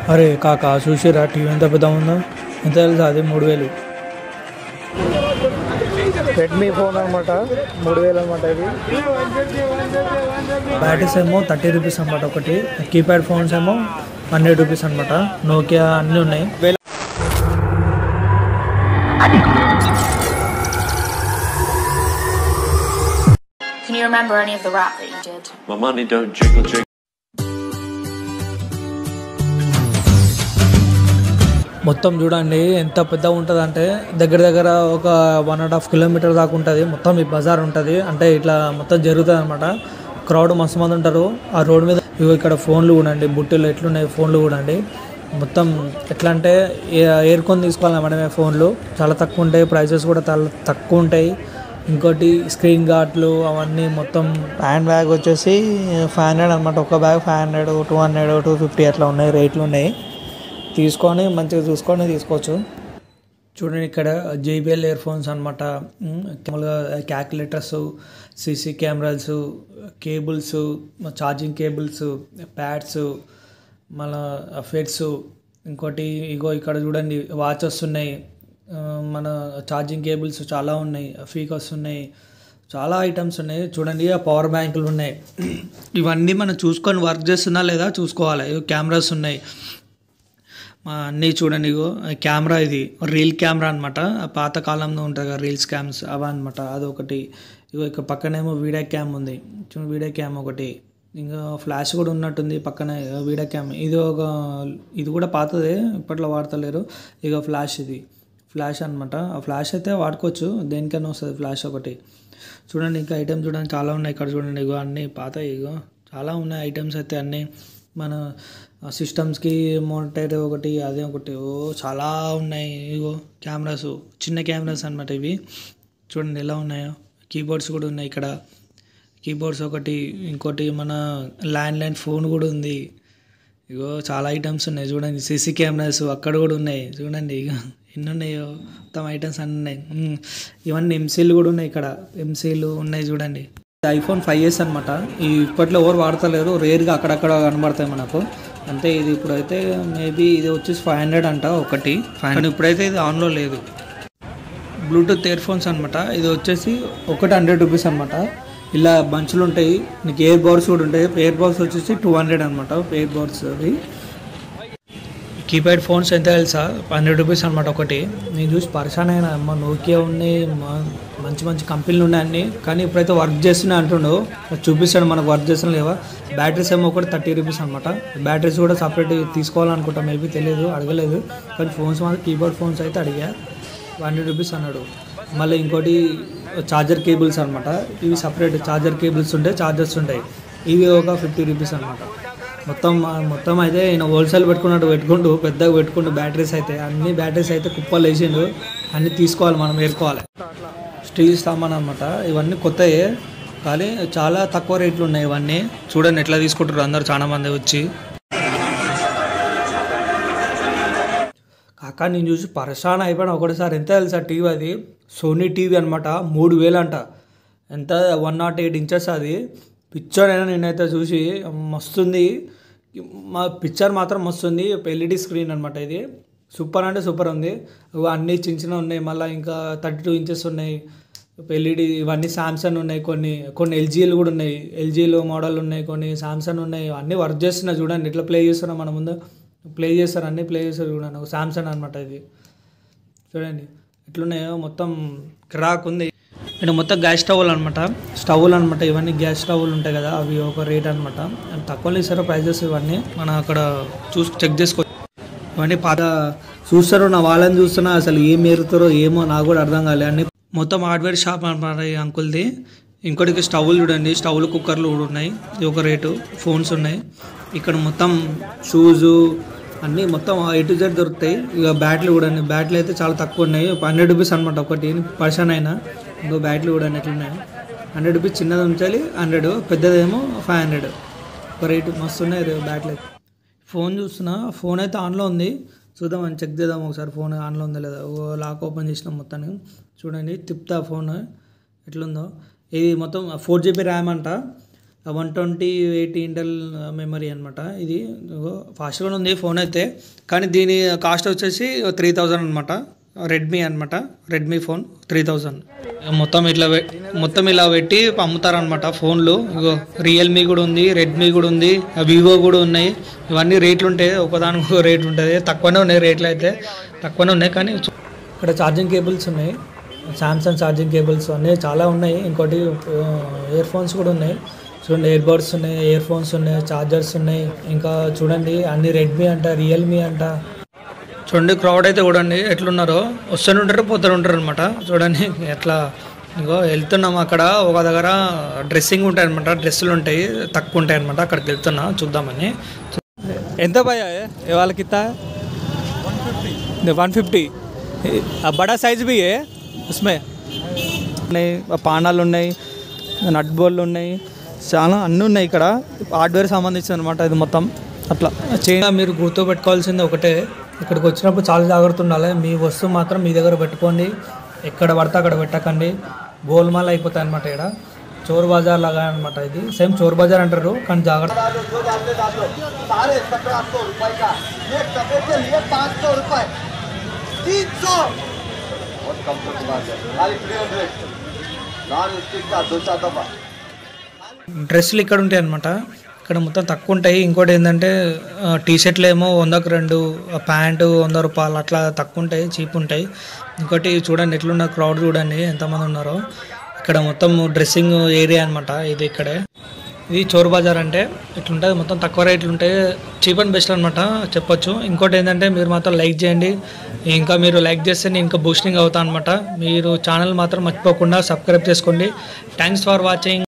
అరే కాకా చూసిరా టీవీ ఎంత పెద్ద ఉందో ఎంత తెలుసా అది మూడు వేలు రెడ్మీ ఫోన్ అనమాట మూడు వేలు అనమాట ఇది బ్యాటరీస్ ఏమో థర్టీ రూపీస్ అనమాట ఒకటి కీప్యాడ్ ఫోన్స్ ఏమో హండ్రెడ్ రూపీస్ అనమాట నోకియా అన్నీ ఉన్నాయి Can you remember any of the rap that you did? My money don't jiggle jiggle. మొత్తం చూడండి ఎంత పెద్దగా ఉంటుంది అంటే దగ్గర దగ్గర ఒక వన్ అండ్ హాఫ్ కిలోమీటర్ దాకా ఉంటుంది మొత్తం ఈ బజార్ ఉంటుంది అంటే ఇట్లా మొత్తం జరుగుతుంది అనమాట క్రౌడ్ మస్తు మంది ఉంటారు ఆ రోడ్ మీద ఇగో ఇక్కడ ఫోన్లు చూడండి బుట్టలు ఎట్లున్నాయి ఫోన్లు చూడండి మొత్తం ఎట్లా అంటే ఏ- ఏరుకొని తీసుకోవాలి మనమే ఫోన్లు చాలా తక్కువ ఉంటాయి ప్రైసెస్ కూడా చాలా తక్కువ ఉంటాయి ఇంకోటి స్క్రీన్ గార్డ్లు అవన్నీ మొత్తం హ్యాండ్ బ్యాగ్ వచ్చేసి ఫైవ్ హండ్రెడ్ అనమాట ఒక bag five hundred two hundred two fifty అట్లా ఉన్నాయి రేట్లు ఉన్నాయి తీసుకొని మంచిగా చూసుకొని తీసుకోవచ్చు చూడండి ఇక్కడ జేబిఎల్ ఇయర్ ఫోన్స్ అనమాట మామూలుగా calculators CC cameras cables charging cables pads మళ్ళా ఫెడ్స్ ఇంకోటి ఇగో ఇక్కడ చూడండి వాచెస్ ఉన్నాయి ఆ, మన ఛార్జింగ్ కేబుల్స్ చాలా ఉన్నాయి ఫీకర్స్ ఉన్నాయి చాలా ఐటమ్స్ ఉన్నాయి చూడండి ఆ పవర్ బ్యాంకులు ఉన్నాయి ఇవన్నీ మనం చూసుకొని వర్క్ చేస్తుందా లేదా చూసుకోవాలి ఇగో కెమెరాస్ ఉన్నాయి మా అన్నీ చూడండి ఇగో కెమెరా ఇది రీల్ కెమెరా అనమాట పాత కాలంలో ఉంటుంది కదా రీల్స్ క్యామ్స్ అవ అనమాట అదొకటి ఇగో ఇక్కడ పక్కనేమో వీడియో క్యామ్ ఉంది చూడండి వీడియో క్యామ్ ఒకటి ఇంకా ఫ్లాష్ కూడా ఉన్నట్టుంది పక్కనే వీడియో క్యామ్ ఇది ఒక ఇది కూడా పాతదే ఇప్పట్లో వాడతలేరు ఇక ఫ్లాష్ ఇది ఫ్లాష్ అనమాట ఆ ఫ్లాష్ అయితే వాడుకోవచ్చు దేనికైనా వస్తుంది ఫ్లాష్ ఒకటి చూడండి ఇంకా ఐటమ్స్ చూడండి చాలా ఉన్నాయి ఇక్కడ చూడండి ఇగో అన్నీ పాత ఇగో చాలా ఉన్నాయి ఐటమ్స్ అయితే అన్నీ మన సిస్టమ్స్కి మోనిటర్ ఒకటి అదే ఒకటి ఓ చాలా ఉన్నాయి ఇగో కెమెరాస్ చిన్న కెమెరాస్ అనమాట ఇవి చూడండి ఎలా ఉన్నాయో కీబోర్డ్స్ కూడా ఉన్నాయి ఇక్కడ కీబోర్డ్స్ ఒకటి ఇంకోటి మన ల్యాండ్ లైన్ ఫోన్ కూడా ఉంది ఇగో చాలా ఐటమ్స్ ఉన్నాయి చూడండి సీసీ కెమెరాస్ అక్కడ కూడా ఉన్నాయి చూడండి ఇక ఎన్ని ఉన్నాయో మొత్తం ఐటమ్స్ అన్నీ ఉన్నాయి ఉమ్, ఇవన్నీ ఎంసీలు కూడా ఉన్నాయి ఇక్కడ ఎంసీలు ఉన్నాయి చూడండి ఐఫోన్ ఫైవ్ ఎస్ అనమాట ఈ ఇప్పట్లో ఎవరు వాడతలేరు రేర్గా అక్కడక్కడ కనబడతాయి మనకు అంతే ఇది ఇప్పుడైతే మేబీ ఇది వచ్చేసి ఫైవ్ హండ్రెడ్ అంట ఒకటి కానీ ఇప్పుడైతే ఇది ఆన్లో లేదు బ్లూటూత్ ఇయర్ ఫోన్స్ అనమాట ఇది వచ్చేసి ఒకటి హండ్రెడ్ రూపీస్ అనమాట ఇలా బంచులు ఉంటాయి నీకు ఇయర్ బోర్డ్స్ కూడా ఉంటాయి ఇయర్ బోర్డ్స్ వచ్చేసి టూ హండ్రెడ్ అనమాట ఇయర్ బోర్డ్స్ అవి కీప్యాడ్ ఫోన్స్ ఎంత తెలుసా హండ్రెడ్ రూపీస్ అనమాట ఒకటి నేను చూసి పరిశాన్ అయినా అమ్మ నోకియా ఉన్నాయి మ- మంచి మంచి కంపెనీలు ఉన్నాయి అన్ని కానీ ఇప్పుడైతే వర్క్ చేస్తున్నా అంటుండు చూపిస్తాడు మనకు వర్క్ చేస్తున్నా లేవా బ్యాటరీస్ ఏమో ఒకటి థర్టీ రూపీస్ అనమాట బ్యాటరీస్ కూడా సపరేట్ తీసుకోవాలనుకుంటా మేబీ తెలియదు అడగలేదు కానీ ఫోన్స్ మాత్రం కీబోర్డ్ ఫోన్స్ అయితే అడిగా హండ్రెడ్ రూపీస్ అన్నాడు మళ్ళీ ఇంకోటి చార్జర్ కేబుల్స్ అనమాట ఇవి సపరేట్ చార్జర్ కేబుల్స్ ఉంటాయి చార్జర్స్ ఉంటాయి ఇవి ఒక ఫిఫ్టీ రూపీస్ అనమాట మొత్తం మొత్తం అయితే ఈయన హోల్సేల్ పెట్టుకున్నట్టు పెట్టుకుంటూ పెద్దగా పెట్టుకుంటూ బ్యాటరీస్ అయితే అన్ని బ్యాటరీస్ అయితే కుప్పలు వేసిండు అన్ని తీసుకోవాలి మనం ఏరుకోవాలి స్టీల్ సామాన్ అనమాట ఇవన్నీ కొత్తయే కానీ చాలా తక్కువ రేట్లు ఉన్నాయి ఇవన్నీ చూడండి ఎట్లా తీసుకుంటారు అందరు చాలా మంది వచ్చి కాకా నేను చూసి పరేషాన్ అయిపోయినా ఒకటిసారి ఎంత తెలుసా టీవీ అది సోనీ టీవీ అనమాట మూడు వేలు అంట ఎంత వన్ నాట్ ఎయిట్ ఇంచెస్ అది పిక్చర్ అయినా నేనైతే చూసి మస్తుంది మా పిక్చర్ మాత్రం మస్తుంది ఎల్ఈడి స్క్రీన్ అనమాట ఇది సూపర్ అంటే సూపర్ ఉంది ఇవి అన్నీ చిన్న చిన్న ఉన్నాయి మళ్ళీ ఇంకా థర్టీ టూ ఇంచెస్ ఉన్నాయి ఎల్ఈడి ఇవన్నీ సామ్సంగ్ ఉన్నాయి కొన్ని కొన్ని ఎల్జీలు కూడా ఉన్నాయి ఎల్జీలో మోడల్ ఉన్నాయి కొన్ని సామ్సంగ్ ఉన్నాయి అన్నీ వర్క్ చేస్తున్నా చూడండి ఇట్లా ప్లే చేస్తున్నా మన ముందు ప్లే చేస్తారు అన్నీ ప్లే చేస్తారు చూడండి ఒక సామ్సంగ్ అనమాట ఇది చూడండి ఎట్లున్నాయో మొత్తం క్రాక్ ఉంది ఇక్కడ మొత్తం గ్యాస్ స్టవ్లు అనమాట స్టవ్లు అనమాట ఇవన్నీ గ్యాస్ స్టవ్లు ఉంటాయి కదా అవి ఒక రేట్ అనమాట తక్కువలో ఇస్తారో ప్రైజెస్ ఇవన్నీ మనం అక్కడ చూసి చెక్ చేసుకో ఇవన్నీ పాత చూస్తారు నా వాళ్ళని చూస్తున్నా అసలు ఏం ఏరుతారో ఏమో నాకు కూడా అర్థం కాలే అన్ని మొత్తం హార్డ్వేర్ షాప్ అనమాట ఈ అంకుల్ది ఇంకోటికి స్టవ్లు చూడండి స్టవ్లు కుక్కర్లు కూడా ఉన్నాయి ఇది ఒక రేటు ఫోన్స్ ఉన్నాయి ఇక్కడ మొత్తం షూజు అన్నీ మొత్తం ఏ టు జెడ్ దొరుకుతాయి ఇక బ్యాట్లు కూడా బ్యాట్లు అయితే చాలా తక్కువ ఉన్నాయి హండ్రెడ్ రూపీస్ అనమాట ఒకటి పర్సన్ అయినా ఇంకో బ్యాట్లు కూడా ఎట్లున్నాయి హండ్రెడ్ రూపీస్ చిన్నది ఉంచాలి హండ్రెడ్ పెద్దదేమో ఫైవ్ హండ్రెడ్ ఒక రేటు మస్తు ఉన్నాయి రే- బ్యాట్లు అయితే ఫోన్ చూస్తున్నా ఫోన్ అయితే ఆన్లో ఉంది చూద్దాం అని చెక్ చేద్దాం ఒకసారి ఫోన్ ఆన్లో ఉందా లేదా ఓ లాక్ ఓపెన్ చేసినాం మొత్తాన్ని చూడండి తిప్తా ఫోన్ ఎట్లుందో ఇది మొత్తం ఫోర్ జీబీ ర్యామ్ అంట one twenty eight internal memory అనమాట ఇది ఫాస్ట్గానే ఉంది ఫోన్ అయితే కానీ దీని కాస్ట్ వచ్చేసి త్రీ థౌజండ్ అనమాట రెడ్మీ అనమాట రెడ్మీ ఫోన్ త్రీ థౌజండ్ మొత్తం ఇట్లా పె- మొత్తం ఇలా పెట్టి అమ్ముతారనమాట ఫోన్లు ఇగో రియల్మీ కూడా ఉంది రెడ్మీ కూడా ఉంది వివో కూడా ఉన్నాయి ఇవన్నీ రేట్లు ఉంటాయి ఒకదానికి ఒక రేట్ ఉంటుంది తక్కువనే ఉన్నాయి రేట్లు అయితే తక్కువనే ఉన్నాయి కానీ చూ- ఇక్కడ ఛార్జింగ్ కేబుల్స్ ఉన్నాయి సామ్సంగ్ ఛార్జింగ్ కేబుల్స్ అన్నీ చాలా ఉన్నాయి ఇంకోటి ఇయర్ ఫోన్స్ కూడా ఉన్నాయి చూడండి ఇయర్ బడ్స్ ఉన్నాయి ఇయర్ ఫోన్స్ ఉన్నాయి ఛార్జర్స్ ఉన్నాయి ఇంకా చూడండి అన్ని రెడ్మీ అంట రియల్మీ అంట చూడండి క్రౌడ్ అయితే చూడండి ఎట్లున్నారో వస్తూనే ఉంటారు పోతూనే ఉంటారు అనమాట చూడండి ఎట్లా ఇంకో వెళ్తున్నాం అక్కడ ఒక దగ్గర డ్రెస్సింగ్ ఉంటాయి అనమాట డ్రెస్సులు ఉంటాయి తక్కువ ఉంటాయి అనమాట అక్కడికి వెళ్తున్నా చూద్దామని ఎంత భయ వాళ్ళకి ఇస్తా वन फिफ्टी अब बड़ा साइज भी है उसमें ఉన్నాయి పానాలు ఉన్నాయి నట్ బోర్లు ఉన్నాయి చాలా అన్నీ ఉన్నాయి ఇక్కడ హార్డ్వేర్ సంబంధించి అనమాట ఇది మొత్తం అట్లా చైనా మీరు గుర్తుపెట్టుకోవాల్సింది ఒకటే ఇక్కడికి వచ్చినప్పుడు చాలా జాగ్రత్త ఉండాలి మీ వస్తువు మాత్రం మీ దగ్గర పెట్టుకోండి ఎక్కడ పడితే అక్కడ పెట్టకండి గోల్మాల్ అయిపోతాయి అనమాట ఇక్కడ చోర్ బజార్ లాగా అనమాట ఇది సేమ్ చోర్ బజార్ అంటారు కానీ జాగ్రత్త सारे सत्रह सौ रुपए का एक कपड़े के लिए पाँच सौ रुपए तीन सौ बहुत कम की बात है खाली थ्री हंड्रेड नॉन स्टिक का दो चार दफा డ్రెస్సులు ఇక్కడ ఉంటాయి అనమాట ఇక్కడ మొత్తం తక్కువ ఉంటాయి ఇంకోటి ఏంటంటే టీ షర్ట్లు ఏమో వందకు రెండు ఆ ప్యాంటు వంద రూపాయలు అట్లా తక్కువ ఉంటాయి చీప్ ఉంటాయి ఇంకోటి చూడండి ఎట్లున్న క్రౌడ్ చూడండి ఎంతమంది ఉన్నారో ఇక్కడ మొత్తం డ్రెస్సింగ్ ఏరియా అనమాట ఇది ఇక్కడే ఇది చోర్ బజార్ అంటే ఇట్లుంటుంది మొత్తం తక్కువ రేట్లు ఉంటాయి చీప్ అండ్ బెస్ట్ అనమాట చెప్పొచ్చు ఇంకోటి ఏంటంటే మీరు మాత్రం లైక్ చేయండి ఇంకా మీరు లైక్ చేస్తే నేను ఇంకా బూస్టింగ్ అవుతా అనమాట మీరు ఛానల్ మాత్రం మర్చిపోకుండా సబ్స్క్రైబ్ చేసుకోండి థ్యాంక్స్ ఫర్ వాచింగ్